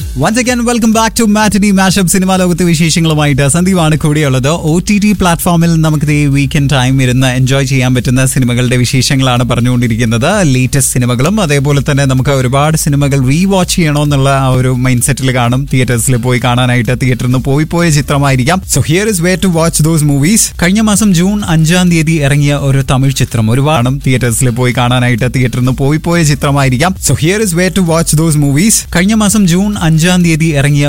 once again welcome back to matinee mashup സിനിമാ ലോകത്തെ വിശേഷങ്ങളുമായിട്ട് സന്ദീപാണ് കൂടെയുള്ളത് ഒ ടി ടി പ്ലാറ്റ്ഫോമിൽ നമുക്ക് ഈ വീക്കെൻഡ് ടൈം ഇരുന്ന് എൻജോയ് ചെയ്യാൻ പറ്റുന്ന സിനിമകളുടെ വിശേഷങ്ങളാണ് പറഞ്ഞുകൊണ്ടിരിക്കുന്നത് ലേറ്റസ്റ്റ് സിനിമകളും അതേപോലെ തന്നെ നമുക്ക് ഒരുപാട് സിനിമകൾ റീ വാച്ച് ചെയ്യണമെന്നുള്ള ആ ഒരു മൈൻഡ് സെറ്റിൽ കാണും തിയേറ്റേഴ്സിൽ പോയി കാണാനായിട്ട് തിയേറ്ററിൽ നിന്ന് പോയി പോയ ചിത്രമായിരിക്കാം so here is way to watch those movies കഴിഞ്ഞ മാസം ജൂൺ അഞ്ചാം തീയതി ഇറങ്ങിയ ഒരു തമിഴ് ചിത്രം ഒരുപാടും തിയേറ്റേഴ്സിൽ പോയി കാണാനായിട്ട് തിയേറ്ററിൽ നിന്ന് പോയി പോയ ചിത്രമായിരിക്കാം so here is way to watch those movies കഴിഞ്ഞ മാസം ജൂൺ അഞ്ചാം തീയതി ഇറങ്ങിയ